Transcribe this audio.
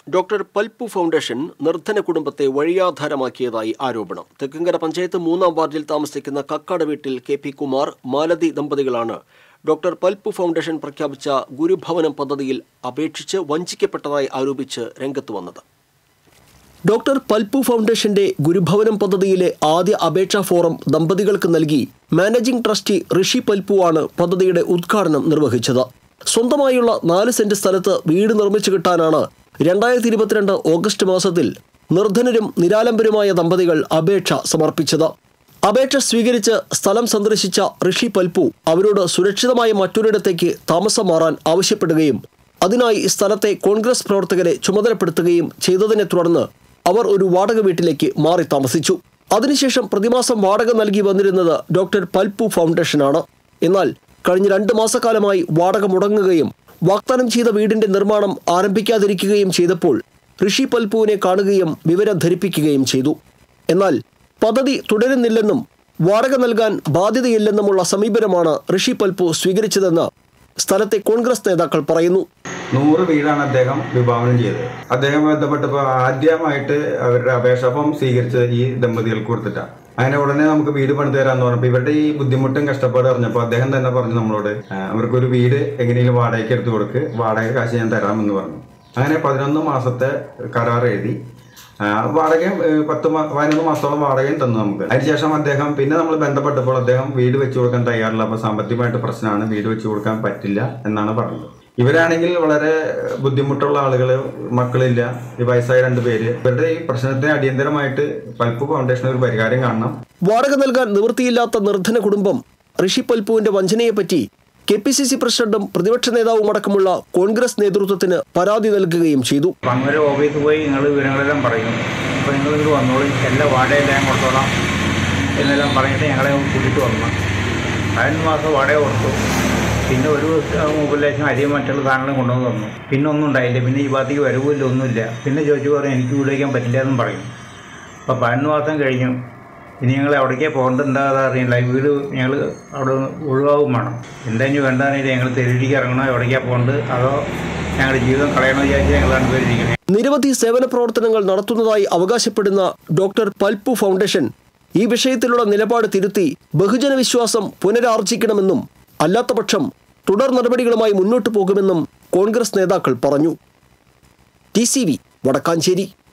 doctor Palpu foundation നിർധന കുടുംബത്തെ വഴിയാധാരമാക്കിയതായി ആരോപണം തെക്കുംകര പഞ്ചായത്ത് മൂന്നാം വാർഡിൽ താമസിക്കുന്ന കക്കാട് വീട്ടിൽ കെ പി കുമാർ മാലതി ദമ്പതികളാണ് ഡോക്ടർ പൽപ്പു ഫൗണ്ടേഷൻ പ്രഖ്യാപിച്ച ഗുരുഭവനം പദ്ധതിയിൽ അപേക്ഷിച്ച് വഞ്ചിക്കപ്പെട്ടതായി ആരോപിച്ച് രംഗത്ത് വന്നത് ഡോക്ടർ പൽപ്പു ഫൗണ്ടേഷന്റെ ഗുരുഭവനം പദ്ധതിയിലെ ആദ്യ അപേക്ഷാ ഫോറം ദമ്പതികൾക്ക് നൽകി മാനേജിംഗ് ട്രസ്റ്റി ഋഷി പൽപ്പുവാണ് പദ്ധതിയുടെ ഉദ്ഘാടനം നിർവഹിച്ചത് സ്വന്തമായുള്ള നാല് സെന്റ് സ്ഥലത്ത് വീട് നിർമ്മിച്ചു കിട്ടാനാണ് രണ്ടായിരത്തി ഇരുപത്തിരണ്ട് ഓഗസ്റ്റ് മാസത്തിൽ നിർധനരും നിരാലംബരുമായ ദമ്പതികൾ അപേക്ഷ സമർപ്പിച്ചത് അപേക്ഷ സ്വീകരിച്ച് സ്ഥലം സന്ദർശിച്ച ഋഷി പൽപ്പു അവരോട് സുരക്ഷിതമായ മറ്റൊരിടത്തേക്ക് താമസം മാറാൻ ആവശ്യപ്പെടുകയും അതിനായി സ്ഥലത്തെ കോൺഗ്രസ് പ്രവർത്തകരെ ചുമതലപ്പെടുത്തുകയും ചെയ്തതിനെ തുടർന്ന് അവർ ഒരു വാടക വീട്ടിലേക്ക് മാറി താമസിച്ചു അതിനുശേഷം പ്രതിമാസം വാടക നൽകി വന്നിരുന്നത് ഡോക്ടർ പൽപ്പു ഫൗണ്ടേഷനാണ് എന്നാൽ കഴിഞ്ഞ രണ്ട് മാസക്കാലമായി വാടക മുടങ്ങുകയും വാഗ്ദാനം ചെയ്ത വീടിന്റെ നിർമ്മാണം ആരംഭിക്കാതിരിക്കുകയും ചെയ്തപ്പോൾ ഋഷി പൽപ്പുവിനെ കാണുകയും വിവരം ധരിപ്പിക്കുകയും ചെയ്തു എന്നാൽ പദ്ധതി തുടരുന്നില്ലെന്നും വാടക നൽകാൻ ബാധ്യതയില്ലെന്നുമുള്ള സമീപനമാണ് ഋഷി പൽപ്പു സ്വീകരിച്ചതെന്ന് സ്ഥലത്തെ കോൺഗ്രസ് നേതാക്കൾ പറയുന്നു നൂറ് വീടാണ് അദ്ദേഹം വിഭാവനം ചെയ്തത് അദ്ദേഹം ബന്ധപ്പെട്ടപ്പോൾ ആദ്യമായിട്ട് അവരുടെ അപേക്ഷ ഫോം സ്വീകരിച്ചത് ഈ ദമ്പതികൾക്ക് കൊടുത്തിട്ടാണ് അങ്ങനെ ഉടനെ നമുക്ക് വീട് പണിത് തരാന്ന് പറഞ്ഞപ്പോൾ ഇവരുടെ ഈ ബുദ്ധിമുട്ടും കഷ്ടപ്പാട് അറിഞ്ഞപ്പോൾ അദ്ദേഹം തന്നെ പറഞ്ഞു നമ്മളോട് "ആ, അവർക്കൊരു വീട് എങ്ങനെയും വാടകയ്ക്ക് എടുത്തു കൊടുക്ക് വാടക കാശ് ഞാൻ തരാമെന്ന് പറഞ്ഞു അങ്ങനെ പതിനൊന്ന് മാസത്തെ കരാർ എഴുതി ആ, വാടകയും ഏ, പത്ത് മാ- പതിനൊന്ന് മാസത്തോളം വാടകയും തന്നു നമുക്ക് അതിനുശേഷം അദ്ദേഹം പിന്നെ നമ്മൾ ബന്ധപ്പെട്ടപ്പോൾ അദ്ദേഹം വീട് വെച്ചു കൊടുക്കാൻ തയ്യാറില്ല അപ്പോൾ സാമ്പത്തികമായിട്ട് പ്രശ്നമാണ് വീട് വെച്ചു കൊടുക്കാൻ പറ്റില്ല എന്നാണ് പറഞ്ഞത് ഇവരാണെങ്കിൽ വളരെ ബുദ്ധിമുട്ടുള്ള ആളുകൾ മക്കളില്ല ഈ വയസ്സായ രണ്ട് പേര് ഇവരുടെ ഈ പ്രശ്നത്തിന് അടിയന്തരമായിട്ട് പൽപ്പ് ഫൗണ്ടേഷൻ ഒരു പരിഹാരം കാണണം വാടക നൽകാൻ നിവൃത്തിയില്ലാത്ത നിർധന കുടുംബം ഋഷി പൽപ്പുവിന്റെ വഞ്ചനയെപ്പറ്റി കെ പി സി സി പ്രസിഡന്റും പ്രതിപക്ഷ നേതാവും അടക്കമുള്ള കോൺഗ്രസ് നേതൃത്വത്തിന് പരാതി നൽകുകയും ചെയ്തു അപ്പം അങ്ങനെ ഓഫീസിൽ പോയി നിങ്ങൾ വിവരങ്ങളെല്ലാം പറയും അപ്പോൾ നിങ്ങൾ ഇങ്ങോട്ട് വന്നോളൂ എല്ലാ വാടകയെല്ലാം കൊടുത്തോളാം എന്നെല്ലാം പറഞ്ഞിട്ട് ഞങ്ങളെ കൂട്ടിയിട്ട് വന്നു പതിനൊന്ന് മാസം വാടക കൊടുത്തു പിന്നെ ഒരു മുപ്പത് ലക്ഷം അരിയും മറ്റുള്ള സാധനങ്ങളും കൊണ്ടുവന്ന് തന്നു പിന്നെ ഒന്നും ഉണ്ടായില്ല പിന്നെ ഈ ഭാഗത്തേക്ക് വരവില്ല ഒന്നുമില്ല പിന്നെ ചോദിച്ചു പറഞ്ഞു എനിക്ക് വീട് വയ്ക്കാൻ പറ്റില്ല എന്നും പറയും അപ്പോൾ പതിനൊന്ന് മാസം കഴിഞ്ഞു ഇനി ഞങ്ങൾ എവിടേക്കേ പോകേണ്ടത് അറിയില്ല ഈ വീട് ഞങ്ങൾ അവിടെ ഒഴിവാകും വേണം എന്താ ഇനി വേണ്ടതെന്നില്ല ഞങ്ങൾ തെരുവിലേക്ക് ഇറങ്ങണോ എവിടേക്കാണ് പോകേണ്ടത് അതോ ഞങ്ങളുടെ ജീവിതം കളയണോ വിചാരിച്ച് ഞങ്ങൾ രണ്ടുപേരിരിക്കണേ നിരവധി സേവന പ്രവർത്തനങ്ങൾ നടത്തുന്നതായി അവകാശപ്പെടുന്ന ഡോക്ടർ പൽപ്പു ഫൗണ്ടേഷൻ ഈ വിഷയത്തിലുള്ള നിലപാട് തിരുത്തി ബഹുജന വിശ്വാസം പുനരാർജിക്കണമെന്നും അല്ലാത്തപക്ഷം തുടർ നടപടികളുമായി മുന്നോട്ടു പോകുമെന്നും കോൺഗ്രസ് നേതാക്കൾ പറഞ്ഞു ടി സി വി വടക്കാഞ്ചേരി